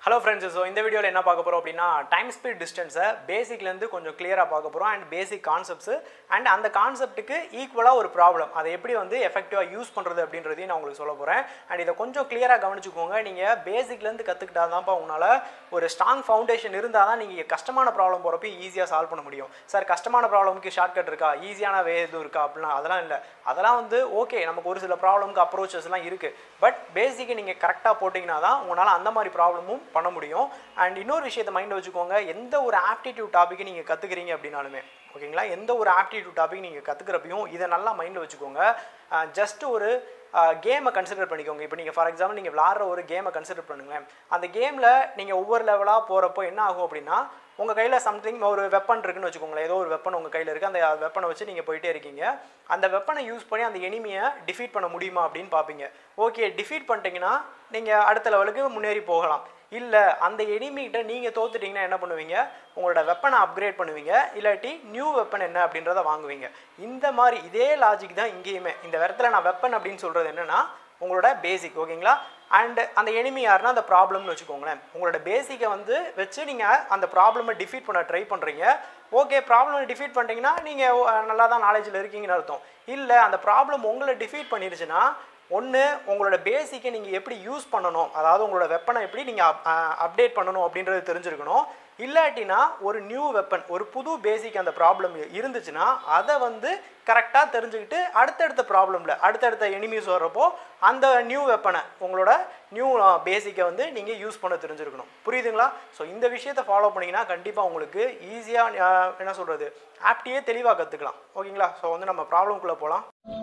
hello friends so இந்த வீடியோவில் என்ன பார்க்க போகிறோம் அப்படின்னா டைம் ஸ்பீட் டிஸ்டன்ஸை பேசிக்லேருந்து கொஞ்சம் கிளியராக பார்க்க போகிறோம் அண்ட் பேசிக் கான்செப்ட்ஸு அண்ட் அந்த கான்செப்ட்டுக்கு ஈக்குவலாக ஒரு ப்ராப்ளம் அதை எப்படி வந்து எஃபெக்டிவாக யூஸ் பண்ணுறது அப்படின்றதையும் நான் உங்களுக்கு சொல்ல போகிறேன் அண்ட் இதை கொஞ்சம் கிளியராக கவனிச்சுக்கோங்க நீங்கள் பேசிக்லேருந்து கற்றுக்கிட்டா தான்ப்பா உங்களால் ஒரு ஸ்ட்ராங் ஃபவுண்டேஷன் இருந்தால் தான் நீங்கள் கஷ்டமான ப்ராப்ளம் போகிறப்ப ஈஸியாக சால்வ் பண்ண முடியும் சார் கஷ்டமான ப்ராப்ளம்க்கு ஷார்ட்கட் இருக்கா ஈஸியான வே எதுவும் இருக்கா அப்படின்னா அதெல்லாம் இல்லை அதெல்லாம் வந்து ஓகே நமக்கு ஒரு சில ப்ராப்ளம்க்கு அப்ரோச்சஸ்லாம் இருக்குது பட் பேசிக்கை நீங்கள் கரெக்டாக போட்டிங்கன்னா தான் உங்களால் அந்த மாதிரி ப்ராப்ளமும் பண்ண முடியும் அண்ட் இன்னொரு விஷயத்தை மைண்டில் வச்சுக்கோங்க எந்த ஒரு ஆப்டிடியூட் டாப்பிக்கை நீங்கள் கற்றுக்கிறீங்க அப்படின்னாலுமே ஓகேங்களா எந்த ஒரு ஆப்டிடியூட் டாபிக் நீங்கள் கற்றுக்கிறப்பையும் இதை நல்லா மைண்டில் வச்சுக்கோங்க ஜஸ்ட் ஒரு கேமை கன்சிடர் பண்ணிக்கோங்க இப்போ நீங்கள் ஃபார் எக்ஸாம்பிள் நீங்கள் விளாட்ற ஒரு கேமை கன்சிடர் பண்ணுங்களேன் அந்த கேமில் நீங்கள் ஒவ்வொரு லெவலாக போகிறப்போ என்ன ஆகும் அப்படின்னா உங்கள் கையில் சம்திங் ஒரு வெப்பன் இருக்குன்னு வச்சுக்கோங்களேன் ஏதோ ஒரு வெப்பன் உங்கள் கையில் இருக்குது அந்த வெப்பனை வச்சு நீங்கள் போயிட்டே இருக்கீங்க அந்த வெப்பனை யூஸ் பண்ணி அந்த எனிமியை டிஃபீட் பண்ண முடியுமா அப்படின்னு பார்ப்பீங்க ஓகே டிஃபீட் பண்ணிட்டீங்கன்னா நீங்கள் அடுத்த லெவலுக்கு முன்னேறி போகலாம் இல்லை அந்த எனிமிகிட்ட நீங்கள் தோத்துட்டிங்கன்னா என்ன பண்ணுவீங்க உங்களோட வெப்பனை அப்கிரேட் பண்ணுவீங்க இல்லாட்டி நியூ வெப்பன் என்ன அப்படின்றத வாங்குவீங்க இந்த மாதிரி இதே லாஜிக் தான் இங்கேயுமே இந்த இடத்துல நான் வெப்பன் அப்படின்னு சொல்கிறது என்னென்னா உங்களோட பேசிக் ஓகேங்களா அண்ட் அந்த எனிமி யாருன்னா அந்த ப்ராப்ளம்னு வச்சுக்கோங்களேன் உங்களோட பேசிக்கை வந்து வச்சு நீங்கள் அந்த ப்ராப்ளமை டிஃபீட் பண்ண ட்ரை பண்ணுறீங்க ஓகே ப்ராப்ளமை டிஃபீட் பண்ணிட்டீங்கன்னா நீங்கள் நல்லா தான் நாலேஜில் இருக்கீங்கன்னு அர்த்தம் இல்லை அந்த ப்ராப்ளம் உங்களை டிஃபீட் பண்ணிருச்சுன்னா ஒன்று உங்களோட பேசிக்கை நீங்கள் எப்படி யூஸ் பண்ணணும் அதாவது உங்களோட வெப்பனை எப்படி நீங்கள் அப்டேட் பண்ணணும் அப்படின்றது தெரிஞ்சிருக்கணும் இல்லாட்டினா ஒரு நியூ வெப்பன் ஒரு புது பேசிக் அந்த ப்ராப்ளம் இருந்துச்சுன்னா அதை வந்து கரெக்டாக தெரிஞ்சுக்கிட்டு அடுத்தடுத்த ப்ராப்ளமில் அடுத்தடுத்த எனிமீஸ் வர்றப்போ அந்த நியூ வெப்பனை உங்களோட நியூ பேசிக்கை வந்து நீங்கள் யூஸ் பண்ண தெரிஞ்சிருக்கணும் புரியுதுங்களா ஸோ இந்த விஷயத்தை ஃபாலோ பண்ணிங்கன்னா கண்டிப்பாக உங்களுக்கு ஈஸியாக என்ன சொல்கிறது ஆப்டியே தெளிவாக கற்றுக்கலாம் ஓகேங்களா ஸோ வந்து நம்ம ப்ராப்ளம்குள்ளே போகலாம்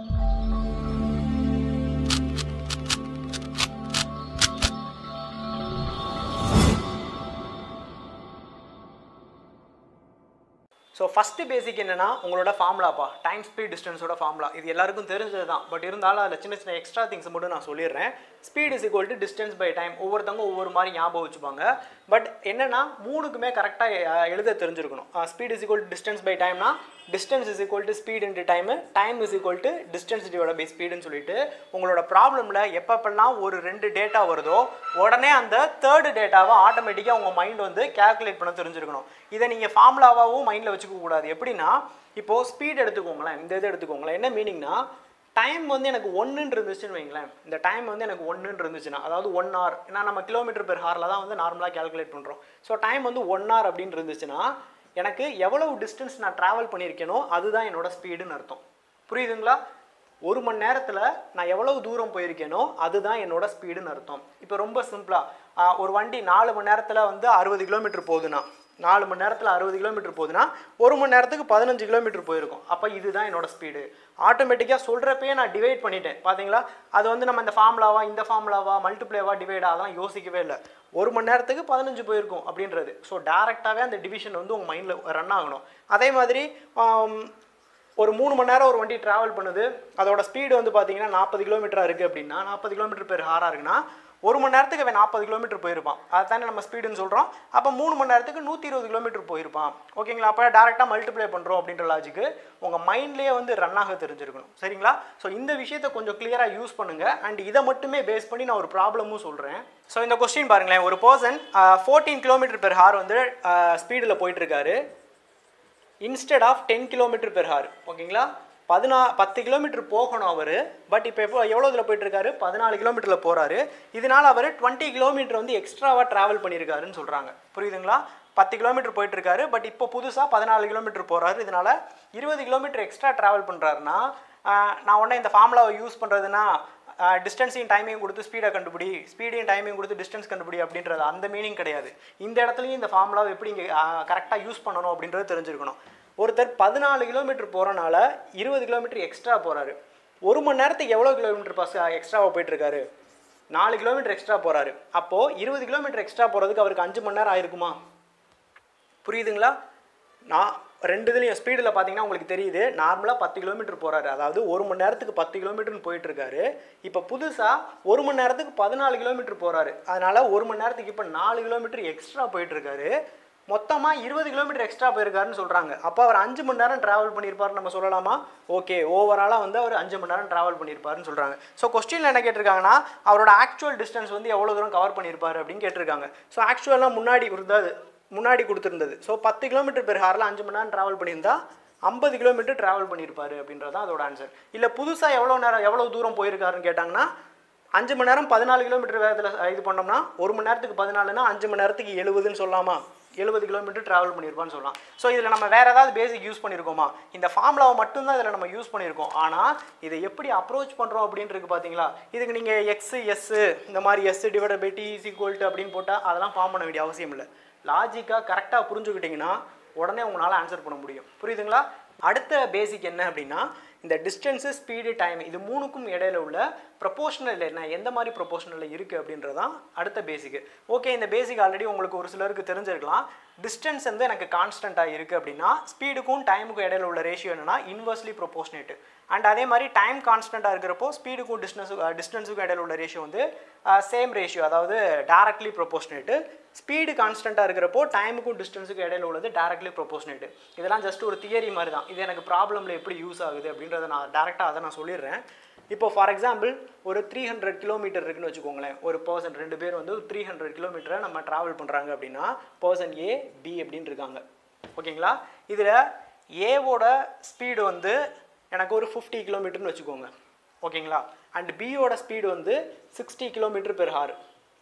ஸோ ஃபஸ்ட்டு பேசிக் என்னென்னா உங்களோட ஃபார்முலாப்பா டைம் ஸ்பீட் டிஸ்டன்ஸோட ஃபார்முலா இது எல்லாருக்கும் தெரிஞ்சது தான் பட் இருந்தாலும் அதில் சின்ன சின்ன எக்ஸ்ட்ரா திங்ஸ் மட்டும் நான் சொல்லிடுறேன் speed is equal to distance by time ஒவ்வொருத்தவங்க ஒவ்வொரு மாதிரி ஞாபகம் வச்சுப்பாங்க பட் என்னென்னா மூணுக்குமே கரெக்டாக எழுத தெரிஞ்சிருக்கணும் speed is equal to distance by டைம்னா distance is equal to speed into time time is equal to distance divide by ஸ்பீடுன்னு சொல்லிட்டு உங்களோட ப்ராப்ளமில் எப்பப்பெல்லாம் ஒரு ரெண்டு டேட்டா வருதோ உடனே அந்த தேர்டு டேட்டாவை ஆட்டோமேட்டிக்காக உங்கள் மைண்ட் வந்து கேல்குலேட் பண்ண தெரிஞ்சிருக்கணும் இதை நீங்கள் ஃபார்முலாவாகவும் மைண்டில் வச்சுக்க கூடாது எப்படின்னா இப்போது ஸ்பீட் எடுத்துக்கோங்களேன் இந்த இது எடுத்துக்கோங்களேன் என்ன மீனிங்னா டைம் வந்து எனக்கு ஒன்றுன்னு இருந்துச்சுன்னு வைங்களேன் இந்த டைம் வந்து எனக்கு ஒன்றுன்னு இருந்துச்சுன்னா அதாவது ஒன் ஹவர் ஏன்னா நம்ம கிலோமீட்டர் பெர் ஹாரில் தான் வந்து நார்மலாக கேல்குலேட் பண்ணுறோம் ஸோ டைம் வந்து ஒன் ஹவர் அப்படின்னு இருந்துச்சுன்னா எனக்கு எவ்வளவு டிஸ்டன்ஸ் நான் ட்ராவல் பண்ணியிருக்கேனோ அதுதான் என்னோட ஸ்பீடுன்னு அர்த்தம் புரியுதுங்களா ஒரு மணி நேரத்தில் நான் எவ்வளவு தூரம் போயிருக்கேனோ அதுதான் என்னோட ஸ்பீடுன்னு அர்த்தம் இப்போ ரொம்ப சிம்பிளாக ஒரு வண்டி நாலு மணி நேரத்தில் வந்து அறுபது கிலோமீட்டர் போகுதுன்னா நாலு மணி நேரத்தில் அறுபது கிலோமீட்டர் போகுதுன்னா ஒரு மணி நேரத்துக்கு பதினஞ்சு கிலோமீட்டர் போயிருக்கும் அப்போ இதுதான் என்னோட ஸ்பீடு ஆட்டோமேட்டிக்காக சொல்கிறப்பயே நான் டிவைட் பண்ணிட்டேன் பார்த்தீங்களா அது வந்து நம்ம இந்த ஃபார்முலாவா இந்த ஃபார்முலாவா மல்டிப்ளேவா டிவைடா அதெல்லாம் யோசிக்கவே இல்லை ஒரு மணி நேரத்துக்கு பதினஞ்சு போயிருக்கும் அப்படின்றது ஸோ டேரெக்டாகவே அந்த டிவிஷன் வந்து உங்கள் மைண்டில் ரன் ஆகணும் அதே மாதிரி ஒரு மூணு மணி நேரம் ஒரு வண்டி ட்ராவல் பண்ணுது அதோட ஸ்பீடு வந்து பார்த்தீங்கன்னா நாற்பது கிலோமீட்டராக இருக்குது அப்படின்னா நாற்பது கிலோமீட்டர் பேர் ஹாராக இருக்குன்னா ஒரு மணி நேரத்துக்கு அவன் நாற்பது கிலோமீட்டர் போயிருப்பான் அதுதானே நம்ம ஸ்பீடுன்னு சொல்கிறோம் அப்போ மூணு மணி நேரத்துக்கு நூற்றி இருபது கிலோமீட்டர் போயிருப்பான் ஓகேங்களா அப்போ டேரெக்டாக மல்டிப்ளை பண்ணுறோம் அப்படின்ற லாஜிக்கு உங்கள் மைண்ட்லேயே வந்து ரன் ஆக தெரிஞ்சிருக்கணும் சரிங்களா ஸோ இந்த விஷயத்தை கொஞ்சம் கிளியராக யூஸ் பண்ணுங்கள் அண்ட் இதை மட்டுமே பேஸ் பண்ணி நான் ஒரு ப்ராப்ளமும் சொல்கிறேன் ஸோ இந்த கொஸ்டின் பாருங்களேன் ஒரு person fourteen kilometre per hour வந்து ஸ்பீடில் போயிட்டுருக்காரு instead of ten kilometre per hour ஓகேங்களா பதினா பத்து கிலோமீட்டர் போகணும் அவர் பட் இப்போ எப்போ எவ்வளோ இதில் போயிட்டுருக்காரு பதினாலு கிலோமீட்டரில் போகிறாரு இதனால் அவர் டுவெண்ட்டி கிலோமீட்டர் வந்து எக்ஸ்ட்ராவாக ட்ராவல் பண்ணியிருக்காருன்னு சொல்கிறாங்க புரியுதுங்களா பத்து கிலோமீட்டர் போயிட்டுருக்காரு பட் இப்போ புதுசாக பதினாலு கிலோமீட்டர் போகிறாரு இதனால் இருபது கிலோமீட்டர் எக்ஸ்ட்ரா ட்ராவல் பண்ணுறாருன்னா நான் உடனே இந்த ஃபார்முலாவை யூஸ் பண்ணுறதுனா டிஸ்டன்ஸையும் டைமையும் கொடுத்து ஸ்பீடை கண்டுபிடி ஸ்பீடையும் டைமையும் கொடுத்து டிஸ்டன்ஸ் கண்டுபிடி அப்படின்றது அந்த மீனிங் கிடையாது இந்த இடத்துலையும் இந்த ஃபார்முலாவை எப்படி இங்கே கரெக்டாக யூஸ் பண்ணணும் அப்படின்றது தெரிஞ்சிருக்கணும் ஒருத்தர் பதினாலு கிலோமீட்டர் போகிறனால இருபது கிலோமீட்டர் எக்ஸ்ட்ரா போகிறாரு ஒரு மணி நேரத்துக்கு எவ்வளோ கிலோமீட்டர் பஸ் எக்ஸ்ட்ராவாக போயிட்டுருக்காரு நாலு கிலோமீட்டர் எக்ஸ்ட்ரா போகிறாரு அப்போது இருபது கிலோமீட்டர் எக்ஸ்ட்ரா போகிறதுக்கு அவருக்கு அஞ்சு மணி நேரம் ஆயிருக்குமா புரியுதுங்களா நான் ரெண்டு இதுலையும் ஸ்பீடில் பார்த்தீங்கன்னா உங்களுக்கு தெரியுது நார்மலாக பத்து கிலோமீட்டர் போகிறாரு அதாவது ஒரு மணி நேரத்துக்கு பத்து கிலோமீட்டர்னு போயிட்டுருக்காரு இப்போ புதுசாக ஒரு மணி நேரத்துக்கு பதினாலு கிலோமீட்டர் போகிறாரு அதனால் ஒரு மணி நேரத்துக்கு இப்போ நாலு கிலோமீட்டர் எக்ஸ்ட்ரா போயிட்டுருக்காரு மொத்தமாக இருபது கிலோமீட்டர் எக்ஸ்ட்ரா போயிருக்காருன்னு சொல்கிறாங்க அப்போ அவர் அஞ்சு மணி நேரம் ட்ராவல் பண்ணியிருப்பாருன்னு நம்ம சொல்லலாமா ஓகே ஓவராலாக வந்து அவர் அஞ்சு மணி நேரம் ட்ராவல் பண்ணியிருப்பாருன்னு சொல்கிறாங்க ஸோ கொஸ்டினில் என்ன கேட்டிருக்காங்கன்னா அவரோட ஆக்சுவல் டிஸ்டன்ஸ் வந்து எவ்வளோ தூரம் கவர் பண்ணியிருப்பாரு அப்படின்னு கேட்டிருக்காங்க ஸோ ஆக்சுவலாக முன்னாடி இருந்தது முன்னாடி கொடுத்துருந்தது ஸோ பத்து கிலோமீட்டர் பெர் ஹாரில் அஞ்சு மணி நேரம் ட்ராவல் பண்ணியிருந்தா ஐம்பது கிலோமீட்டர் ட்ராவல் பண்ணியிருப்பாரு அப்படின்றது தான் அதோட ஆன்சர் இல்லை புதுசாக எவ்வளோ நேரம் எவ்வளோ தூரம் போயிருக்காருன்னு கேட்டாங்கன்னா அஞ்சு மணி நேரம் பதினாலு கிலோமீட்டர் வேகத்தில் இது பண்ணோம்னா ஒரு மணி நேரத்துக்கு பதினாலுனா அஞ்சு மணி நேரத்துக்கு எழுபதுன்னு சொல்லலாமா எழுபது கிலோமீட்டர் ட்ராவல் பண்ணியிருப்பான்னு சொல்லலாம் ஸோ இதில் நம்ம வேறு ஏதாவது பேசிக் யூஸ் பண்ணியிருக்கோமா இந்த ஃபார்முலாவை மட்டும்தான் இதில் நம்ம யூஸ் பண்ணியிருக்கோம் ஆனால் இதை எப்படி அப்ரோச் பண்ணுறோம் அப்படின்றது பார்த்தீங்களா இதுக்கு நீங்கள் எக்ஸ் எஸ் இந்த மாதிரி s divide by t is equal to அப்படின்னு போட்டால் அதெல்லாம் ஃபார்ம் பண்ண வேண்டிய அவசியம் இல்லை லாஜிக்காக கரெக்டாக புரிஞ்சுக்கிட்டிங்கன்னா உடனே உங்களால் ஆன்சர் பண்ண முடியும் புரியுதுங்களா அடுத்த பேசிக் என்ன அப்படின்னா இந்த டிஸ்டன்ஸு ஸ்பீடு டைம் இது மூணுக்கும் இடையில உள்ள ப்ரொபோஷனல் என்ன எந்த மாதிரி ப்ரொபோஷனலில் இருக்குது அப்படின்றது தான் அடுத்த பேசிக்கு ஓகே இந்த பேசிக் ஆல்ரெடி உங்களுக்கு ஒரு சிலருக்கு தெரிஞ்சிருக்கலாம் டிஸ்டன்ஸ் வந்து எனக்கு கான்ஸ்டண்ட்டாக இருக்குது அப்படின்னா ஸ்பீடுக்கும் டைமுக்கும் இடையில உள்ள ரேஷியோ என்னன்னா இன்வெர்ஸ்லி ப்ரொபோஷனேட் அண்ட் அதே மாதிரி டைம் கான்ஸ்டண்ட்டாக இருக்கிறப்போ ஸ்பீடுக்கும் டிஸ்டன்ஸு டிஸ்டன்ஸுக்கும் இடையில உள்ள ரேஷியோ வந்து சேம் ரேஷியோ அதாவது டேரக்ட்லி ப்ரொபோஷனேட்டு ஸ்பீடு கான்ஸ்டண்ட்டாக இருக்கிறப்போ டைமுக்கும் டிஸ்டன்ஸுக்கும் இடையில உள்ளது டேரக்ட்லி ப்ரொபோஷனேட் இதெல்லாம் ஜஸ்ட் ஒரு தியரி மாதிரி தான் இது எனக்கு ப்ராப்ளமில் எப்படி யூஸ் ஆகுது அப்படின்றத நான் டேரெக்டாக அதை நான் சொல்லிடுறேன் இப்போ ஃபார் எக்ஸாம்பிள் ஒரு த்ரீ ஹண்ட்ரட் கிலோமீட்டர் இருக்குன்னு வச்சுக்கோங்களேன் ஒரு பர்சன் ரெண்டு பேர் வந்து த்ரீ ஹண்ட்ரட் கிலோமீட்டரை நம்ம ட்ராவல் பண்ணுறாங்க அப்படின்னா பர்சன் ஏ பி அப்படின்னு இருக்காங்க ஓகேங்களா இதில் ஏவோட ஸ்பீடு வந்து எனக்கு ஒரு ஃபிஃப்டி கிலோமீட்டர்னு வச்சுக்கோங்க ஓகேங்களா அண்ட் பியோட ஸ்பீடு வந்து சிக்ஸ்டி கிலோமீட்டர் பெர் ஹார்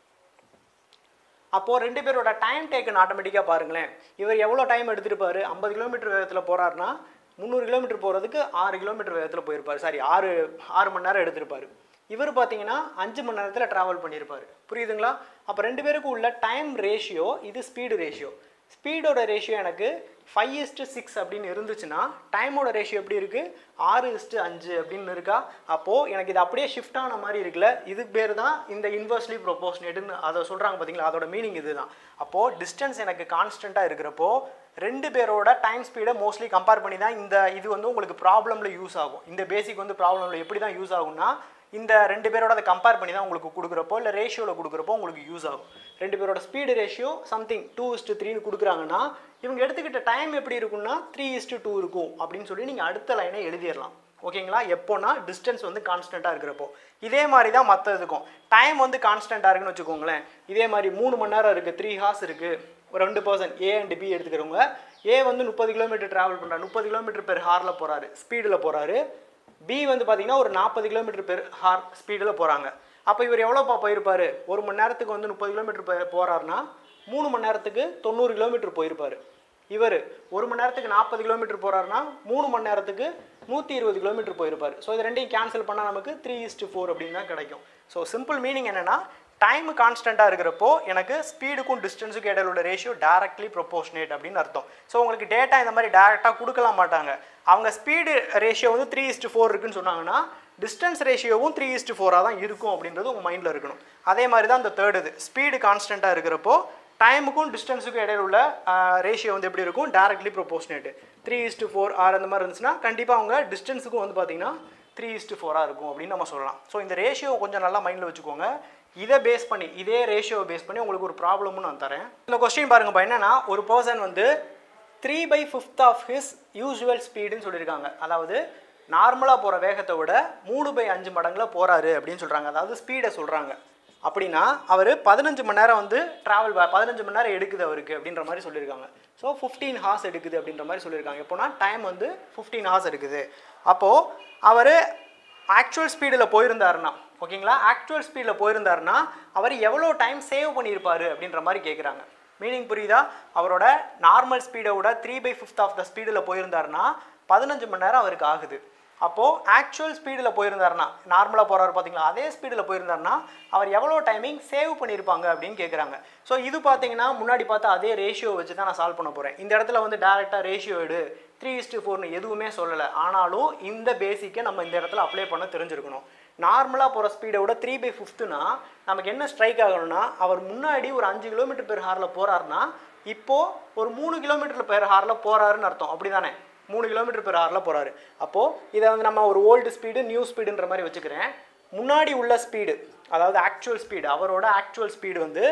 அப்போது ரெண்டு பேரோட டைம் டேக்கன் ஆட்டோமேட்டிக்காக பாருங்களேன் இவர் எவ்வளோ டைம் எடுத்திருப்பாரு ஐம்பது கிலோமீட்டர் வேகத்தில் போகிறாருன்னா முந்நூறு கிலோமீட்டர் போகிறதுக்கு ஆறு கிலோமீட்டர் வேகத்தில் போயிருப்பார் சாரி ஆறு ஆறு மணி நேரம் எடுத்திருப்பாரு இவர் பார்த்தீங்கன்னா அஞ்சு மணி நேரத்தில் ட்ராவல் பண்ணியிருப்பார் புரியுதுங்களா அப்போ ரெண்டு பேருக்கும் உள்ள டைம் ரேஷியோ இது ஸ்பீடு ரேஷியோ ஸ்பீடோட ரேஷியோ எனக்கு ஃபைவ் இஸ்ட்டு சிக்ஸ் அப்படின்னு இருந்துச்சுன்னா டைமோட ரேஷியோ எப்படி இருக்குது ஆறு இஸ்ட்டு அஞ்சு அப்படின்னு இருக்கா அப்போது எனக்கு இது அப்படியே ஷிஃப்ட் ஆன மாதிரி இருக்குல்ல இதுக்கு பேர் தான் இந்த இன்வெர்ஸ்லி ப்ரொபோஷனேட்டுன்னு அதை சொல்கிறாங்க பார்த்தீங்களா அதோட மீனிங் இதுதான் அப்போது டிஸ்டன்ஸ் எனக்கு கான்ஸ்டண்ட்டாக இருக்கிறப்போ ரெண்டு பேரோட டைம் ஸ்பீடை மோஸ்ட்லி கம்பேர் பண்ணி தான் இந்த இது வந்து உங்களுக்கு ப்ராப்ளமில் யூஸ் ஆகும் இந்த பேசிக் வந்து ப்ராப்ளமில் எப்படி தான் யூஸ் ஆகும்னா இந்த ரெண்டு பேரோட அதை கம்பேர் பண்ணி தான் உங்களுக்கு கொடுக்குறப்போ இல்லை ரேஷியோவில் கொடுக்குறப்போ உங்களுக்கு யூஸ் ஆகும் ரெண்டு பேரோட speed ratio something two is to த்ரீன்னு கொடுக்குறாங்கன்னா இவங்க எடுத்துக்கிட்ட டைம் எப்படி இருக்கும்னா த்ரீ இஸ்ட்டு டூ இருக்கும் அப்படின்னு சொல்லி நீங்கள் அடுத்த லைனை எழுதிடலாம் ஓகேங்களா எப்போனா டிஸ்டன்ஸ் வந்து கான்ஸ்டண்ட்டாக இருக்கிறப்போ இதே மாதிரி தான் மற்ற இதுக்கும் டைம் வந்து கான்ஸ்டண்ட்டாக இருக்குன்னு வச்சுக்கோங்களேன் இதே மாதிரி மூணு மணி நேரம் இருக்குது த்ரீ ஹார்ஸ் இருக்குது ஒரு ரெண்டு பர்சன் ஏ அண்ட் பி எடுத்துக்கிறவங்க ஏ வந்து முப்பது கிலோமீட்டர் ட்ராவல் பண்ணுறாரு முப்பது கிலோமீட்டர் பெர் ஹாரில் போகிறாரு ஸ்பீடில் போகிறாரு பி வந்து பார்த்தீங்கன்னா ஒரு நாற்பது கிலோமீட்டர் பெர் ஹார் ஸ்பீடில் போகிறாங்க அப்போ இவர் எவ்வளோப்பா போயிருப்பார் ஒரு மணி நேரத்துக்கு வந்து முப்பது கிலோமீட்டர் போகிறாருன்னா மூணு மணி நேரத்துக்கு தொண்ணூறு கிலோமீட்டர் போயிருப்பார் இவர் ஒரு மணி நேரத்துக்கு நாற்பது கிலோமீட்டர் போகிறாருன்னா மூணு மணி நேரத்துக்கு நூற்றி இருபது கிலோமீட்டர் போயிருப்பார் ஸோ இது ரெண்டையும் கேன்சல் பண்ணால் நமக்கு த்ரீ இஸ்ட்டு ஃபோர் அப்படின்னு தான் கிடைக்கும் ஸோ சிம்பிள் மீனிங் என்னென்னா டைம் கான்ஸ்டண்ட்டாக இருக்கிறப்போ எனக்கு ஸ்பீடுக்கும் டிஸ்டன்ஸுக்கும் இடையில உள்ள ரேஷியோ டேரக்ட்லி ப்ரொபோஷனேட் அப்படின்னு அர்த்தம் ஸோ உங்களுக்கு டேட்டா இந்த மாதிரி டேரெக்டாக கொடுக்கலாம் மாட்டாங்க அவங்க ஸ்பீடு ரேஷியோ வந்து த்ரீ இஸ்ட்டு ஃபோர் இருக்குன்னு சொன்னாங்கன்னா டிஸ்டன்ஸ் ரேஷியோவும் த்ரீ இஸ்ட்டு ஃபோராக தான் இருக்கும் அப்படின்றது உங்கள் மைண்டில் இருக்கணும் அதே மாதிரி தான் இந்த தேர்ட் இது ஸ்பீடு கான்ஸ்டண்ட்டாக இருக்கிறப்போ டைமுக்கும் டிஸ்டன்ஸுக்கும் இடையில உள்ள ரேஷியோ வந்து எப்படி இருக்கும் directly proportionate three is to four or அந்த மாதிரி இருந்துச்சுன்னா கண்டிப்பாக அவங்க டிஸ்டன்ஸுக்கும் வந்து பார்த்தீங்கன்னா த்ரீ இஸ்ட்டு ஃபோராக இருக்கும் அப்படின்னு நம்ம சொல்லலாம் ஸோ இந்த ரேஷியோ கொஞ்சம் நல்லா மைண்டில் வச்சுக்கோங்க இதை பேஸ் பண்ணி இதே ரேஷியோவை பேஸ் பண்ணி உங்களுக்கு ஒரு ப்ராப்ளமும் நான் தரேன் இந்த கொஸ்டின் பாருங்கப்பா என்னன்னா ஒரு பர்சன் வந்து three by fifth of his usual ஸ்பீடுன்னு சொல்லியிருக்காங்க அதாவது நார்மலாக போகிற வேகத்தை விட மூணு பை அஞ்சு மடங்கில் போகிறாரு அப்படின்னு சொல்கிறாங்க அதாவது ஸ்பீடை சொல்கிறாங்க அப்படின்னா அவர் பதினஞ்சு மணி நேரம் வந்து ட்ராவல் பதினஞ்சு மணி நேரம் எடுக்குது அவருக்கு அப்படின்ற மாதிரி சொல்லியிருக்காங்க ஸோ ஃபிஃப்டீன் ஹார்ஸ் எடுக்குது அப்படின்ற மாதிரி சொல்லியிருக்காங்க எப்போனா டைம் வந்து ஃபிஃப்டீன் ஹார்ஸ் எடுக்குது அப்போது அவர் ஆக்சுவல் ஸ்பீடில் போயிருந்தாருன்னா ஓகேங்களா ஆக்சுவல் ஸ்பீடில் போயிருந்தாருன்னா அவர் எவ்வளோ டைம் சேவ் பண்ணியிருப்பாரு அப்படின்ற மாதிரி கேட்குறாங்க மீனிங் புரியுதா அவரோட நார்மல் ஸ்பீடை விட three by fifth of the ஸ்பீடில் போயிருந்தாருன்னா பதினஞ்சு மணி நேரம் அவருக்கு ஆகுது அப்போது ஆக்சுவல் ஸ்பீடில் போயிருந்தாருன்னா நார்மலாக போகிறாரு பார்த்தீங்களா அதே ஸ்பீடில் போயிருந்தாருன்னா அவர் எவ்வளோ டைமிங் சேவ் பண்ணியிருப்பாங்க அப்படின்னு கேட்குறாங்க ஸோ இது பார்த்தீங்கன்னா முன்னாடி பார்த்தா அதே ரேஷியோ வச்சு தான் நான் சால்வ் பண்ண போகிறேன் இந்த இடத்துல வந்து டேரெக்டாக ரேஷியோ எடு த்ரீ இஸ்டு ஃபோர்னு எதுவுமே சொல்லலை ஆனாலும் இந்த பேசிக்கை நம்ம இந்த இடத்துல அப்ளை பண்ண தெரிஞ்சிருக்கணும் நார்மலாக போகிற ஸ்பீடை விட த்ரீ பை ஃபிஃப்த்துனா நமக்கு என்ன ஸ்ட்ரைக் ஆகணும்னா அவர் முன்னாடி ஒரு அஞ்சு கிலோமீட்டர் பெர் ஹாரில் போகிறாருன்னா இப்போது ஒரு மூணு கிலோமீட்டர் பெர் ஹாரில் போகிறாருன்னு அர்த்தம் அப்படி தானே மூணு கிலோமீட்டர் பெர் ஹாரில் போகிறாரு அப்போது இதை வந்து நம்ம ஒரு ஓல்டு ஸ்பீடு நியூ ஸ்பீடுன்ற மாதிரி வச்சுக்கிறேன் முன்னாடி உள்ள ஸ்பீடு அதாவது ஆக்சுவல் ஸ்பீடு அவரோட ஆக்சுவல் ஸ்பீடு வந்து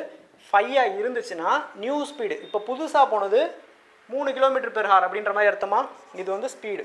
ஃபைவாக இருந்துச்சுன்னா நியூ ஸ்பீடு இப்போ புதுசாக போனது மூணு கிலோமீட்டர் பெர் ஹார் அப்படின்ற மாதிரி அர்த்தமா இது வந்து ஸ்பீடு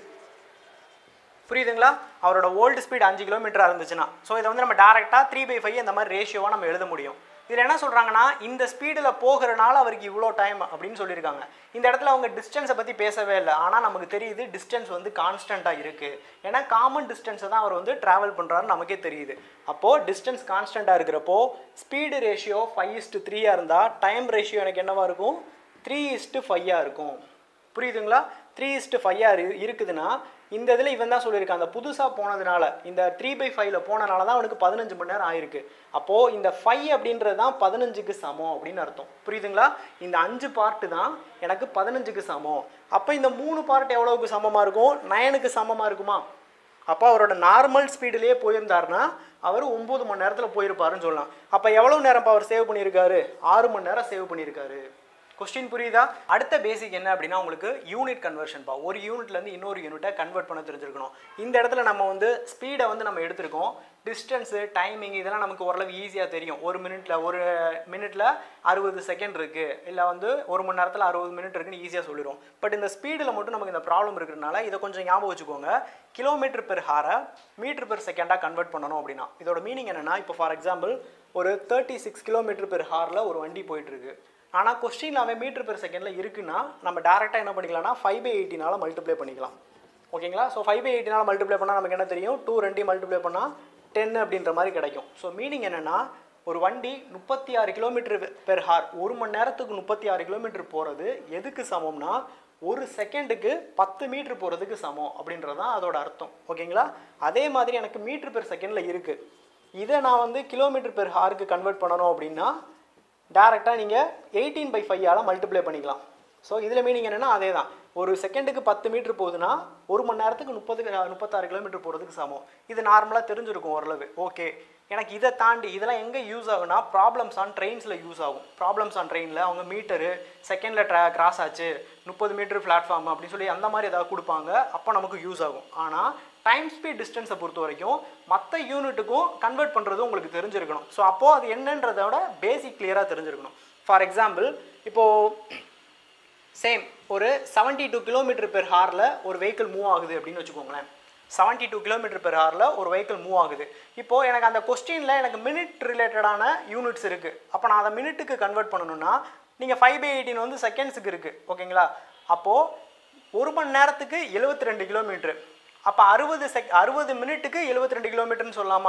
புரியுதுங்களா அவரோட ஓல்டு ஸ்பீடு அஞ்சு கிலோமீட்டராக இருந்துச்சுன்னா ஸோ இதை வந்து நம்ம டேரெக்டாக த்ரீ பை ஃபைவ் இந்த மாதிரி ரேஷியோவாக நம்ம எழுத முடியும் இதில் என்ன சொல்கிறாங்கன்னா இந்த ஸ்பீடில் போகிறனால அவருக்கு இவ்வளோ டைம் அப்படின்னு சொல்லியிருக்காங்க இந்த இடத்துல அவங்க டிஸ்டன்ஸை பற்றி பேசவே இல்லை ஆனால் நமக்கு தெரியுது டிஸ்டன்ஸ் வந்து கான்ஸ்டண்ட்டாக இருக்குது ஏன்னா காமன் டிஸ்டன்ஸை தான் அவர் வந்து ட்ராவல் பண்ணுறாரு நமக்கே தெரியுது அப்போது டிஸ்டன்ஸ் கான்ஸ்டண்ட்டாக இருக்கிறப்போ ஸ்பீடு ரேஷியோ ஃபைவ் இஸ்ட்டு த்ரீயாக இருந்தால் டைம் ரேஷியோ எனக்கு என்னவா இருக்கும் த்ரீ இஸ்ட்டு ஃபைவாக இருக்கும் புரியுதுங்களா த்ரீ இஸ்ட்டு ஃபைவாக இருக்குதுன்னா இந்த இதில் இவன் தான் சொல்லியிருக்கான் அந்த புதுசாக போனதுனால இந்த த்ரீ பை ஃபைவ்ல போனனால தான் அவனுக்கு பதினஞ்சு மணி நேரம் ஆயிருக்கு அப்போது இந்த ஃபைவ் அப்படின்றது தான் பதினஞ்சுக்கு சமம் அப்படின்னு அர்த்தம் புரியுதுங்களா இந்த அஞ்சு பார்ட்டு தான் எனக்கு பதினஞ்சுக்கு சமம் அப்போ இந்த மூணு பார்ட் எவ்வளவுக்கு சமமாக இருக்கும் நயனுக்கு சமமாக இருக்குமா அப்போ அவரோட நார்மல் ஸ்பீடுலேயே போயிருந்தாருன்னா அவர் ஒம்பது மணி நேரத்தில் போயிருப்பாருன்னு சொல்லலாம் அப்போ எவ்வளோ நேரம் இப்போ அவர் சேவ் பண்ணியிருக்காரு ஆறு மணி நேரம் சேவ் பண்ணியிருக்காரு கொஸ்டின் புரியுதா அடுத்த பேசிக் என்ன அப்படின்னா உங்களுக்கு யூனிட் கன்வர்ஷன்ப்பா ஒரு யூனிட்லேருந்து இன்னொரு யூனிட்டை கன்வெர்ட் பண்ண தெரிஞ்சிருக்கணும் இந்த இடத்துல நம்ம வந்து ஸ்பீடை வந்து நம்ம எடுத்திருக்கோம் டிஸ்டன்ஸு டைமிங் இதெல்லாம் நமக்கு ஓரளவு ஈஸியாக தெரியும் ஒரு மினிட்ல ஒரு மினிட்ல அறுபது செகண்ட் இருக்குது இல்லை வந்து ஒரு மணி நேரத்தில் அறுபது மினிட் இருக்குன்னு ஈஸியாக சொல்லிடும் பட் இந்த ஸ்பீடில் மட்டும் நமக்கு இந்த ப்ராப்ளம் இருக்கிறதுனால இதை கொஞ்சம் ஞாபகம் வச்சுக்கோங்க கிலோமீட்டர் பெர் ஹாரை மீட்டர் பெர் செகண்டாக கன்வெர்ட் பண்ணணும் அப்படின்னா இதோட மீனிங் என்னென்னா இப்போ ஃபார் எக்ஸாம்பிள் ஒரு தேர்ட்டி சிக்ஸ் கிலோமீட்டர் பெர் ஹாரில் ஒரு வண்டி போயிட்டுருக்கு ஆனால் கொஸ்டின் அவன் மீட்டர் பெர் செகண்டில் இருக்குன்னா நம்ம டேரெக்டாக என்ன பண்ணிக்கலாம்னா ஃபைவ் பை எயிட்டினால் மல்டிப்ளை பண்ணிக்கலாம் ஓகேங்களா ஸோ ஃபைவ் பை எயிட்டினால் மல்டிப்ளை பண்ணால் நமக்கு என்ன தெரியும் டூ ரெண்டையும் மல்டிப்ளை பண்ணால் டென் அப்படின்ற மாதிரி கிடைக்கும் ஸோ மீனிங் என்னென்னா ஒரு வண்டி முப்பத்தி ஆறு கிலோமீட்டர் பெர் ஹார் ஒரு மணி நேரத்துக்கு முப்பத்தி ஆறு கிலோமீட்டர் போகிறது எதுக்கு சமம்னா ஒரு செகண்டுக்கு பத்து மீட்ரு போகிறதுக்கு சமம் அப்படின்றது தான் அதோட அர்த்தம் ஓகேங்களா அதே மாதிரி எனக்கு மீட்ரு பெர் செகண்டில் இருக்குது இதை நான் வந்து கிலோமீட்டர் பெர் ஹாருக்கு கன்வெர்ட் பண்ணணும் அப்படின்னா டேரெக்டாக நீங்கள் எயிட்டீன் பை ஃபைவால் மல்டிப்ளை பண்ணிக்கலாம் ஸோ இதில் மீனிங் என்னென்னா அதே தான் ஒரு செகண்டுக்கு பத்து மீட்டர் போகுதுன்னா ஒரு மணி நேரத்துக்கு முப்பது முப்பத்தாறு கிலோமீட்டர் போகிறதுக்கு சமம் இது நார்மலாக தெரிஞ்சிருக்கும் ஓரளவு ஓகே எனக்கு இதை தாண்டி இதெல்லாம் எங்கே யூஸ் ஆகும்னா ப்ராப்ளம்ஸ் ஆன் ட்ரெயின்ஸில் யூஸ் ஆகும் ப்ராப்ளம்ஸ் ஆன் ட்ரெயினில் அவங்க மீட்டரு செகண்டில் ட்ரா கிராஸ் ஆச்சு முப்பது மீட்டர் பிளாட்ஃபார்ம் அப்படின்னு சொல்லி அந்த மாதிரி ஏதாவது கொடுப்பாங்க அப்போ நமக்கு யூஸ் ஆகும் ஆனால் டைம் ஸ்பீட் டிஸ்டன்ஸை பொறுத்த வரைக்கும் மற்ற யூனிட்டுக்கும் கன்வெர்ட் பண்ணுறது உங்களுக்கு தெரிஞ்சிருக்கணும் ஸோ அப்போது அது என்னன்றதோட பேசிக் கிளியராக தெரிஞ்சிருக்கணும் ஃபார் எக்ஸாம்பிள் இப்போது சேம் ஒரு செவன்ட்டி டூ கிலோமீட்டர் பெர் ஹாரில் ஒரு வெஹிக்கிள் மூவ் ஆகுது அப்படின்னு வச்சுக்கோங்களேன் செவன்ட்டி டூ கிலோமீட்டர் பெர் ஹாரில் ஒரு வெஹிக்கிள் மூவ் ஆகுது இப்போது எனக்கு அந்த கொஸ்டினில் எனக்கு மினிட் ரிலேட்டடான யூனிட்ஸ் இருக்குது அப்போ நான் அதை மினிட்டுக்கு கன்வெர்ட் பண்ணணும்னா நீங்கள் ஃபைவ் பை எயிட்டின் வந்து செகண்ட்ஸுக்கு இருக்குது ஓகேங்களா அப்போது ஒரு மணி நேரத்துக்கு எழுபத்தி ரெண்டு கிலோமீட்ரு அப்போ அறுபது செக் அறுபது மினிட்டுக்கு எழுபத்தி ரெண்டு கிலோமீட்டர்னு சொல்லலாமா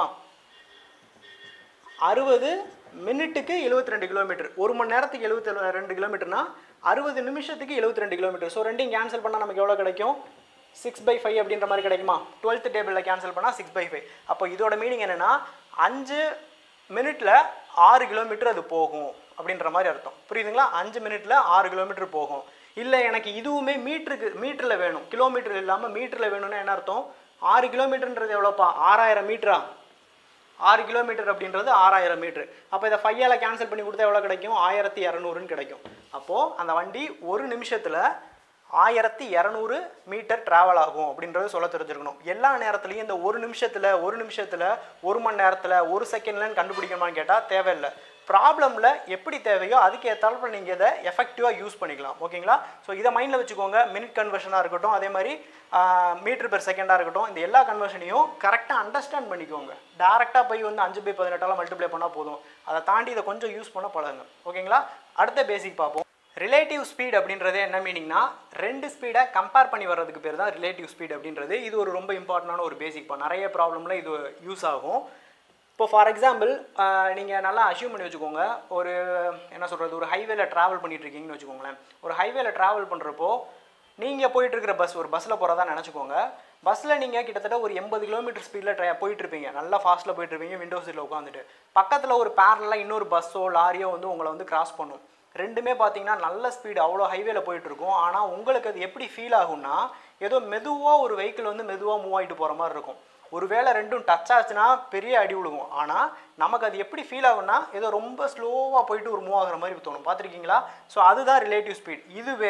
அறுபது மினிட்டுக்கு எழுபத்தி ரெண்டு கிலோமீட்டர் ஒரு மணி நேரத்துக்கு எழுபத்தி ரெண்டு கிலோமீட்டர்னா அறுபது நிமிஷத்துக்கு எழுபத்தி ரெண்டு கிலோமீட்டர் ஸோ ரெண்டையும் கேன்சல் பண்ணால் நமக்கு எவ்வளோ கிடைக்கும் சிக்ஸ் பை ஃபைவ் அப்படின்ற மாதிரி கிடைக்குமா டுவெல்த் டேபிளில் கேன்சல் பண்ணால் சிக்ஸ் பை ஃபைவ் அப்போ இதோட மீனிங் என்னென்னா அஞ்சு மினிட்ல ஆறு கிலோமீட்டர் அது போகும் அப்படின்ற மாதிரி அர்த்தம் புரியுதுங்களா அஞ்சு மினிட்ல ஆறு கிலோமீட்டர் போகும் இல்லை எனக்கு இதுவுமே மீட்டருக்கு மீட்டரில் வேணும் கிலோமீட்டர் இல்லாமல் மீட்டரில் வேணும்னா என்ன அர்த்தம் ஆறு கிலோமீட்டர்ன்றது எவ்வளோப்பா ஆறாயிரம் மீட்டரா ஆறு கிலோமீட்டர் அப்படின்றது ஆறாயிரம் மீட்டர் அப்போ இதை ஃபையால் கேன்சல் பண்ணி கொடுத்தா எவ்வளோ கிடைக்கும் ஆயிரத்தி இரநூறுன்னு கிடைக்கும் அப்போது அந்த வண்டி ஒரு நிமிஷத்தில் ஆயிரத்தி இரநூறு மீட்டர் ட்ராவல் ஆகும் அப்படின்றது சொல்ல தெரிஞ்சிருக்கணும் எல்லா நேரத்துலையும் இந்த ஒரு நிமிஷத்தில் ஒரு நிமிஷத்தில் ஒரு மணி நேரத்தில் ஒரு செகண்ட்லன்னு கண்டுபிடிக்கணுமான்னு கேட்டால் தேவையில்லை ப்ராப்ளமில் எப்படி தேவையோ அதுக்கு ஏற்றாலும் நீங்கள் இதை எஃபெக்டிவாக யூஸ் பண்ணிக்கலாம் ஓகேங்களா ஸோ இதை மைண்டில் வச்சுக்கோங்க மினிட் கன்வர்ஷனாக இருக்கட்டும் அதே மாதிரி மீட்டர் பெர் செகண்டாக இருக்கட்டும் இந்த எல்லா கன்வர்ஷனையும் கரெக்டாக அண்டர்ஸ்டாண்ட் பண்ணிக்கோங்க டேரெக்டாக போய் வந்து அஞ்சு பை பதினெட்டால் மல்டிப்ளை பண்ணால் போதும் அதை தாண்டி இதை கொஞ்சம் யூஸ் பண்ண பழகுங்க ஓகேங்களா அடுத்த பேசிக் பார்ப்போம் ரிலேட்டிவ் ஸ்பீட் அப்படின்றது என்ன மீனிங்னா ரெண்டு ஸ்பீடை கம்பேர் பண்ணி வர்றதுக்கு பேர் தான் ரிலேட்டிவ் ஸ்பீட் அப்படின்றது இது ஒரு ரொம்ப இம்பார்ட்டண்டான ஒரு பேசிக் நிறைய ப்ராப்ளமில் இது யூஸ் ஆகும் இப்போ ஃபார் எக்ஸாம்பிள் நீங்கள் நல்லா அஷ்யூம் பண்ணி வச்சுக்கோங்க ஒரு என்ன சொல்கிறது ஒரு ஹைவேல ட்ராவல் பண்ணிட்டு இருக்கீங்கன்னு வச்சுக்கோங்களேன் ஒரு ஹைவேல ட்ராவல் பண்ணுறப்போ நீங்கள் போயிட்டு இருக்கிற பஸ் ஒரு பஸ்ஸில் போகிறதா நினச்சிக்கோங்க பஸ்ஸில் நீங்கள் கிட்டத்தட்ட ஒரு எண்பது கிலோமீட்டர் ஸ்பீடில் ட்ரை போயிட்டு இருப்பீங்க நல்லா ஃபாஸ்ட்டில் போயிட்டு இருப்பீங்க விண்டோ சீட்டில் உட்காந்துட்டு பக்கத்தில் ஒரு பேரலாக இன்னொரு பஸ்ஸோ லாரியோ வந்து உங்களை வந்து கிராஸ் பண்ணும் ரெண்டுமே பார்த்தீங்கன்னா நல்ல ஸ்பீடு அவ்வளோ ஹைவேல போயிட்டு இருக்கும் ஆனால் உங்களுக்கு அது எப்படி ஃபீல் ஆகும்னா ஏதோ மெதுவாக ஒரு வெஹிக்கிள் வந்து மெதுவாக மூவ் ஆகிட்டு போகிற மாதிரி இருக்கும் ஒருவேளை ரெண்டும் டச் ஆச்சுன்னா பெரிய அடி விழுகும் ஆனால் நமக்கு அது எப்படி ஃபீல் ஆகும்னா ஏதோ ரொம்ப ஸ்லோவாக போயிட்டு ஒரு மூவ் ஆகுற மாதிரி தோணும் பார்த்துருக்கீங்களா ஸோ அதுதான் ரிலேட்டிவ் ஸ்பீட் இதுவே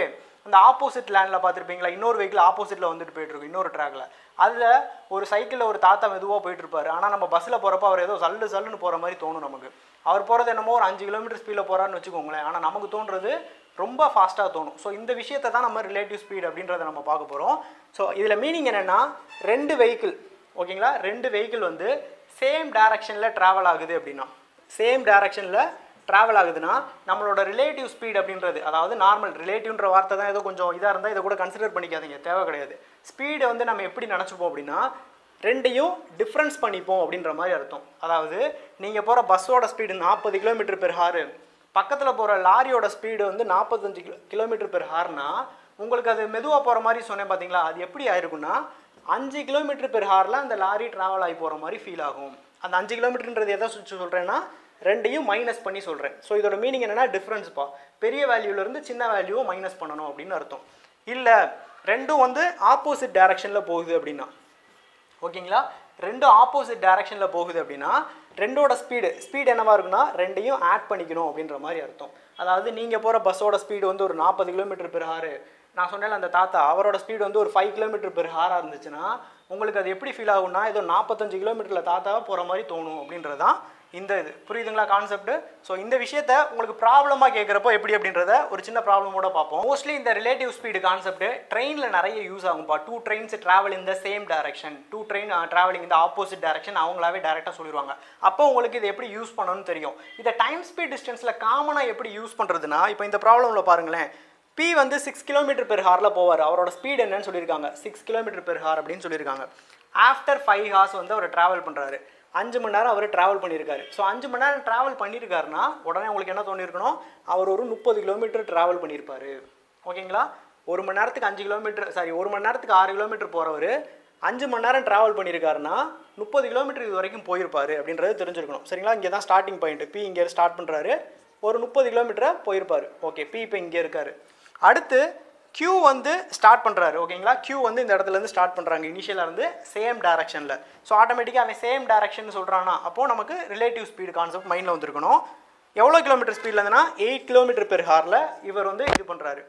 அந்த ஆப்போசிட் லேண்டில் பார்த்துருப்பீங்களா இன்னொரு வெஹிக்கிள் ஆப்போசிட்டில் வந்துட்டு போயிட்டு இருக்கும் இன்னொரு ட்ராக்ல அதில் ஒரு சைக்கிளில் ஒரு தாத்தா மெதுவாக போயிட்டு இருப்பாரு ஆனால் நம்ம பஸ்ஸில் போகிறப்ப அவர் ஏதோ சல்லு சல்லுன்னு போகிற மாதிரி தோணும் நமக்கு அவர் போகிறது என்னமோ ஒரு அஞ்சு கிலோமீட்டர் ஸ்பீடில் போகிறான்னு வச்சுக்கோங்களேன் ஆனால் நமக்கு தோன்றது ரொம்ப ஃபாஸ்ட்டாக தோணும் ஸோ இந்த விஷயத்தை தான் நம்ம ரிலேட்டிவ் ஸ்பீட் அப்படின்றத நம்ம பார்க்க போகிறோம் ஸோ இதில் மீனிங் என்னென்னா ரெண்டு வெஹிக்கிள் ஓகேங்களா ரெண்டு வெஹிக்கிள் வந்து சேம் டைரக்ஷனில் ட்ராவல் ஆகுது அப்படின்னா சேம் டைரக்ஷனில் ட்ராவல் ஆகுதுன்னா நம்மளோட ரிலேட்டிவ் ஸ்பீட் அப்படின்றது அதாவது நார்மல் ரிலேட்டிவ்ன்ற வார்த்தை தான் ஏதோ கொஞ்சம் இதாக இருந்தால் இதை கூட கன்சிடர் பண்ணிக்காதீங்க தேவை கிடையாது ஸ்பீடை வந்து நம்ம எப்படி நினச்சிப்போம் அப்படின்னா ரெண்டையும் டிஃப்ரென்ஸ் பண்ணிப்போம் அப்படின்ற மாதிரி அர்த்தம் அதாவது நீங்கள் போகிற பஸ்ஸோட ஸ்பீடு நாற்பது கிலோமீட்டர் பெர் ஹாரு பக்கத்தில் போகிற லாரியோட ஸ்பீடு வந்து நாற்பத்தஞ்சு கிலோ கிலோமீட்டர் பெர் ஹார்னா உங்களுக்கு அது மெதுவாக போகிற மாதிரி சொன்னேன் பார்த்தீங்களா அது எப்படி ஆயிருக்குன்னா அஞ்சு கிலோமீட்டர் பெர் ஹாரில் அந்த லாரி ட்ராவல் ஆகி போகிற மாதிரி ஃபீல் ஆகும் அந்த அஞ்சு கிலோமீட்டர்ன்றது எதை சுற்றி சொல்கிறேன்னா ரெண்டையும் மைனஸ் பண்ணி சொல்கிறேன் ஸோ இதோட மீனிங் என்னென்னா டிஃப்ரென்ஸ்ப்பா பெரிய வேல்யூலேருந்து சின்ன வேல்யூவை மைனஸ் பண்ணணும் அப்படின்னு அர்த்தம் இல்லை ரெண்டும் வந்து ஆப்போசிட் டைரக்ஷனில் போகுது அப்படின்னா ஓகேங்களா ரெண்டும் ஆப்போசிட் டைரக்ஷனில் போகுது அப்படின்னா ரெண்டோட ஸ்பீடு ஸ்பீடு என்னவா இருக்குன்னா ரெண்டையும் ஆட் பண்ணிக்கணும் அப்படின்ற மாதிரி அர்த்தம் அதாவது நீங்கள் போகிற பஸ்ஸோட ஸ்பீடு வந்து ஒரு நாற்பது கிலோமீட்டர் பெர் ஹாரு நான் சொன்னேன் அந்த தாத்தா அவரோட ஸ்பீடு வந்து ஒரு ஃபைவ் கிலோமீட்டர் பெர் ஹாராக இருந்துச்சுன்னா உங்களுக்கு அது எப்படி ஃபீல் ஆகும்னா ஏதோ நாற்பத்தஞ்சு கிலோமீட்டரில் தாத்தாவை போகிற மாதிரி தோணும் அப்படின்றது தான் இந்த இது புரியுதுங்களா கான்செப்ட் ஸோ இந்த விஷயத்த உங்களுக்கு ப்ராப்ளமாக கேட்குறப்போ எப்படி அப்படின்றத ஒரு சின்ன ப்ராப்ளமோட பார்ப்போம் மோஸ்ட்லி இந்த ரிலேட்டிவ் ஸ்பீடு கான்செப்ட் ட்ரெயினில் நிறைய யூஸ் ஆகும்பா டூ ட்ரெயின்ஸ் ட்ராவல் இந்த same direction two train travelling இந்த ஆப்போசிட் டைரக்ஷன் அவங்களாவே டேரெக்டாக சொல்லிடுவாங்க அப்போ உங்களுக்கு இது எப்படி யூஸ் பண்ணணும்னு தெரியும் இதை டைம் ஸ்பீட் டிஸ்டன்ஸில் காமனாக எப்படி யூஸ் பண்ணுறதுனா இப்போ இந்த ப்ராப்ளமில் பாருங்களேன் பி வந்து சிக்ஸ் கிலோமீட்டர் பெர் ஹாரில் போவார் அவரோட ஸ்பீட் என்னன்னு சொல்லியிருக்காங்க சிக்ஸ் கிலோமீட்டர் பெர் ஹார் அப்படின்னு சொல்லியிருக்காங்க ஆஃப்டர் ஃபைவ் ஹார்ஸ் வந்து அவர் ட்ராவல் பண்ணுறாரு அஞ்சு மணி நேரம் அவர் ட்ராவல் பண்ணியிருக்காரு ஸோ அஞ்சு மணி நேரம் ட்ராவல் பண்ணியிருக்காருன்னா உடனே உங்களுக்கு என்ன தோணியிருக்கணும் அவர் ஒரு முப்பது கிலோமீட்டர் ட்ராவல் பண்ணியிருப்பாரு ஓகேங்களா ஒரு மணி நேரத்துக்கு அஞ்சு கிலோமீட்டர் சாரி ஒரு மணி நேரத்துக்கு ஆறு கிலோமீட்டர் போகிறவர் அஞ்சு மணி நேரம் ட்ராவல் பண்ணியிருக்காருன்னா முப்பது கிலோமீட்டர் இது வரைக்கும் போயிருப்பாரு அப்படின்றது தெரிஞ்சிருக்கணும் சரிங்களா இங்கே தான் ஸ்டார்டிங் பாயிண்ட் பி இங்கே ஸ்டார்ட் பண்ணுறாரு ஒரு முப்பது கிலோமீட்டரை போயிருப்பார் ஓகே பி இப்போ இங்கே இருக்காரு அடுத்து Q வந்து ஸ்டார்ட் பண்ணுறாரு ஓகேங்களா Q வந்து இந்த இடத்துல இருந்து ஸ்டார்ட் பண்ணுறாங்க இனிஷியலாக இருந்து சேம் டைரக்ஷனில் ஸோ ஆட்டோமேட்டிக்காக அவன் சேம் டைரக்ஷன் சொல்கிறானா அப்போது நமக்கு ரிலேட்டிவ் ஸ்பீடு கான்செப்ட் மைண்டில் வந்திருக்கணும் எவ்வளோ கிலோமீட்டர் ஸ்பீடில் இருந்துன்னா எயிட் கிலோமீட்டர் பெர் ஹாரில் இவர் வந்து இது பண்ணுறாரு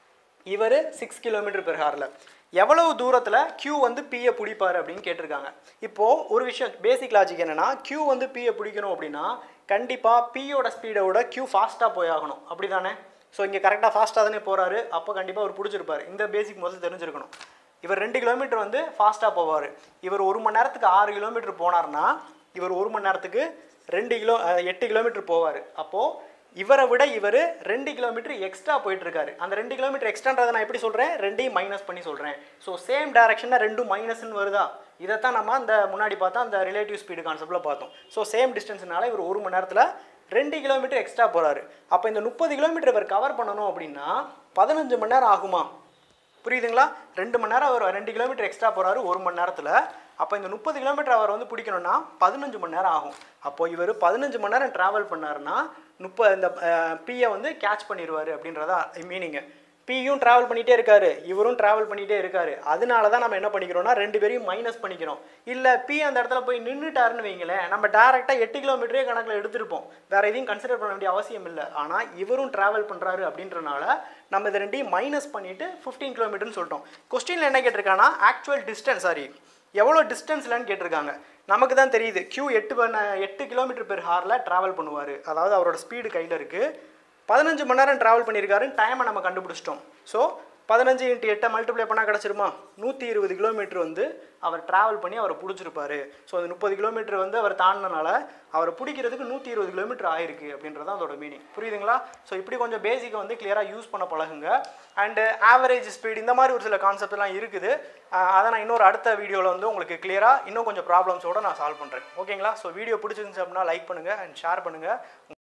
இவர் சிக்ஸ் கிலோமீட்டர் பெர் ஹாரில் எவ்வளவு தூரத்தில் Q வந்து பியை பிடிப்பார் அப்படின்னு கேட்டிருக்காங்க இப்போது ஒரு விஷயம் பேசிக் லாஜிக் என்னென்னா Q வந்து பியை பிடிக்கணும் அப்படின்னா கண்டிப்பாக பியோட ஸ்பீடை விட Q ஃபாஸ்ட்டாக போயாகணும் அப்படி தானே ஸோ இங்கே கரெக்டாக ஃபாஸ்ட்டாக தானே போகிறாரு அப்போ கண்டிப்பாக அவர் பிடிச்சிருப்பாரு இந்த பேசிக் முதல்ல தெரிஞ்சிருக்கணும் இவர் ரெண்டு கிலோமீட்டர் வந்து ஃபாஸ்ட்டாக போவார் இவர் ஒரு மணி நேரத்துக்கு ஆறு கிலோமீட்டர் போனார்னா இவர் ஒரு மணி நேரத்துக்கு ரெண்டு கிலோ அஹ், எட்டு கிலோமீட்டர் போவார் அப்போது இவரை விட இவர் ரெண்டு கிலோமீட்டர் எக்ஸ்ட்ரா போயிட்டு இருக்காரு அந்த ரெண்டு கிலோமீட்டர் எக்ஸ்ட்ரான்றதை நான் எப்படி சொல்கிறேன் ரெண்டையும் மைனஸ் பண்ணி சொல்கிறேன் ஸோ சேம் டைரக்ஷனில் ரெண்டும் மைனஸ்னு வருதா இதைத்தான் நம்ம அந்த முன்னாடி பார்த்தா அந்த ரிலேட்டிவ் ஸ்பீடு கான்செப்டில் பார்த்தோம் ஸோ சேம் டிஸ்டன்ஸ்னால இவர் ஒரு மணி நேரத்தில் ரெண்டு கிலோமீட்டர் எக்ஸ்ட்ரா போகிறாரு அப்போ இந்த முப்பது கிலோமீட்டர் இவர் கவர் பண்ணணும் அப்படின்னா பதினஞ்சு மணி நேரம் ஆகுமா புரியுதுங்களா ரெண்டு மணி நேரம் அவர் ரெண்டு கிலோமீட்டர் எக்ஸ்ட்ரா போகிறாரு ஒரு மணி நேரத்தில் அப்போ இந்த முப்பது கிலோமீட்டர் அவர் வந்து பிடிக்கணும்னா பதினஞ்சு மணி நேரம் ஆகும் அப்போ இவர் பதினஞ்சு மணி நேரம் ட்ராவல் பண்ணாருன்னா முப்ப இந்த பியை வந்து கேட்ச் பண்ணிடுவார் அப்படின்றதா மீனிங்கு பியும் ட்ராவல் பண்ணிகிட்டே இருக்காரு இவரும் ட்ராவல் பண்ணிகிட்டே இருக்காரு அதனால தான் நம்ம என்ன பண்ணிக்கிறோம்னா ரெண்டு பேரையும் மைனஸ் பண்ணிக்கிறோம் இல்லை பி அந்த இடத்துல போய் நின்றுட்டாருன்னு வைங்களேன் நம்ம டேரெக்டாக எட்டு கிலோமீட்டரே கணக்கில் எடுத்திருப்போம் வேறு எதையும் கன்சிடர் பண்ண வேண்டிய அவசியம் இல்லை ஆனால் இவரும் ட்ராவல் பண்ணுறாரு அப்படின்றனால நம்ம இதை ரெண்டையும் மைனஸ் பண்ணிவிட்டு ஃபிஃப்டீன் கிலோமீட்டர்னு சொல்லிட்டோம் கொஸ்டினில் என்ன கேட்டிருக்காங்கன்னா ஆக்சுவல் டிஸ்டன்ஸ் சாரி எவ்வளோ டிஸ்டன்ஸ்லன்னு கேட்டிருக்காங்க நமக்கு தான் தெரியுது Q எட்டு பண்ண எட்டு கிலோமீட்டர் பெர் ஹாரில் ட்ராவல் பண்ணுவார் அதாவது அவரோட ஸ்பீடு கையில் இருக்குது பதினஞ்சு மணி நேரம் ட்ராவல் பண்ணியிருக்காரு டைமை நம்ம கண்டுபிடிச்சிட்டோம் ஸோ பதினஞ்சு இன்ட்டு எட்டை மல்டிப்ளை பண்ணால் கிடச்சிருமா நூற்றி இருபது கிலோமீட்டர் வந்து அவர் ட்ராவல் பண்ணி அவரை பிடிச்சிருப்பாரு ஸோ அந்த முப்பது கிலோமீட்டர் வந்து அவர் தாண்டினால அவரை பிடிக்கிறதுக்கு நூற்றி இருபது கிலோமீட்டர் ஆயிருக்கு அப்படின்றது அதோட மீனிங் புரியுதுங்களா ஸோ இப்படி கொஞ்சம் பேசிக்கை வந்து கிளியராக யூஸ் பண்ண பழகுங்க அண்டு ஆவரேஜ் ஸ்பீடு இந்த மாதிரி ஒரு சில கான்செப்ட்லாம் இருக்குது அஹ் அதை நான் இன்னொரு அடுத்த வீடியோவில் வந்து உங்களுக்கு கிளியராக இன்னும் கொஞ்சம் ப்ராப்ளம்ஸோட நான் சால்வ் பண்ணுறேன் ஓகேங்களா ஸோ வீடியோ பிடிச்சிருந்துச்சு அப்படின்னா லைக் பண்ணுங்கள் அண்ட் ஷேர் பண்ணுங்கள்